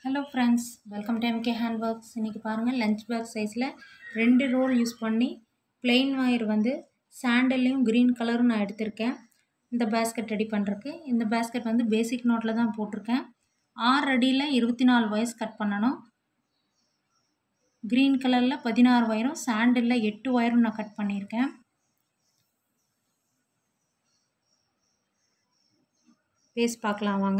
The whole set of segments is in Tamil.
hello friends welcome to M K hand works இன்றைக்கி பாருங்கள் லஞ்ச் பேக் சைஸில் ரெண்டு ரோல் யூஸ் பண்ணி plain ஒயர் வந்து சாண்டல்லையும் க்ரீன் கலரும் நான் எடுத்திருக்கேன் இந்த பேஸ்கெட் ரெடி பண்ணுறக்கு இந்த பேஸ்கெட் வந்து பேசிக் நோட்டில் தான் போட்டிருக்கேன் ஆறு அடியில் இருபத்தி நாலு வயசு கட் பண்ணணும் க்ரீன் கலரில் பதினாறு ஒயரும் சாண்டலில் எட்டு ஒயரும் நான் கட் பண்ணியிருக்கேன் பேஸ் பார்க்கலாம் வாங்க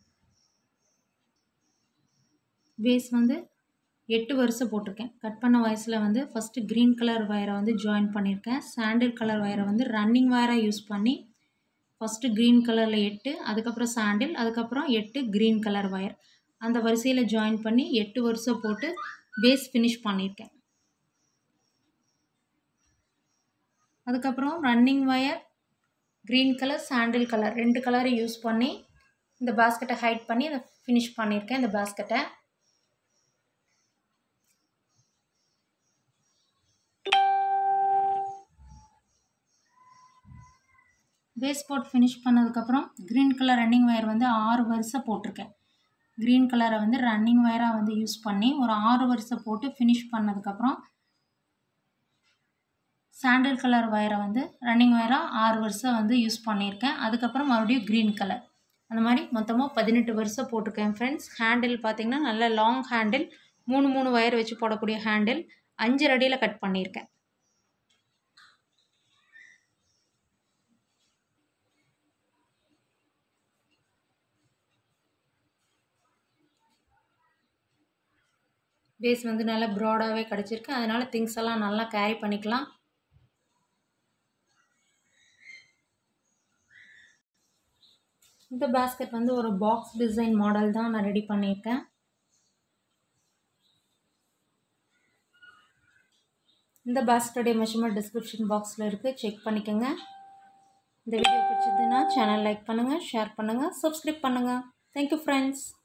பேஸ் வந்து எட்டு வருஷம் போட்டிருக்கேன் கட் பண்ண வயசில் வந்து ஃபஸ்ட்டு க்ரீன் கலர் வயரை வந்து ஜாயின் பண்ணியிருக்கேன் சாண்டில் கலர் வயரை வந்து ரன்னிங் வயராக யூஸ் பண்ணி ஃபஸ்ட்டு க்ரீன் கலரில் எட்டு அதுக்கப்புறம் சாண்டில் அதுக்கப்புறம் எட்டு க்ரீன் கலர் வயர் அந்த வரிசையில் ஜாயின் பண்ணி எட்டு வருஷம் போட்டு பேஸ் ஃபினிஷ் பண்ணியிருக்கேன் அதுக்கப்புறம் running wire green colour sandal colour ரெண்டு கலரை யூஸ் பண்ணி இந்த பேஸ்கெட்டை ஹைட் பண்ணி அதை ஃபினிஷ் பண்ணியிருக்கேன் இந்த பேஸ்கெட்டை பேஸ் போட் ஃபினிஷ் பண்ணதுக்கப்புறம் க்ரீன் கலர் ரன்னிங் ஒயர் வந்து ஆறு வருஷம் போட்டிருக்கேன் க்ரீன் கலரை வந்து ரன்னிங் ஒயராக வந்து யூஸ் பண்ணி ஒரு ஆறு வருஷம் போட்டு ஃபினிஷ் பண்ணதுக்கப்புறம் சாண்டில் கலர் ஒயரை வந்து ரன்னிங் ஒயராக ஆறு வருஷம் வந்து யூஸ் பண்ணியிருக்கேன் அதுக்கப்புறம் மறுபடியும் க்ரீன் கலர் அந்த மாதிரி மொத்தமாக பதினெட்டு வருஷம் போட்டிருக்கேன் ஃப்ரெண்ட்ஸ் ஹேண்டில் பார்த்திங்கன்னா நல்ல லாங் ஹேண்டில் மூணு மூணு ஒயர் வச்சு போடக்கூடிய ஹேண்டில் அஞ்சு அடியில் கட் பண்ணியிருக்கேன் பேஸ் வந்து நல்லா ப்ராடாகவே கிடச்சிருக்கு அதனால் திங்ஸ் எல்லாம் நல்லா கேரி பண்ணிக்கலாம் இந்த பேஸ்கெட் வந்து ஒரு பாக்ஸ் டிசைன் மாடல் தான் நான் ரெடி பண்ணியிருக்கேன் இந்த பேஸ்கெட்டுடைய மெஷர்மெண்ட் டிஸ்கிரிப்ஷன் பாக்ஸில் இருக்குது செக் பண்ணிக்கோங்க இந்த வீடியோ பிடிச்சதுன்னா சேனல் லைக் பண்ணுங்கள் ஷேர் பண்ணுங்கள் சப்ஸ்கிரைப் பண்ணுங்கள் தேங்க்யூ ஃப்ரெண்ட்ஸ்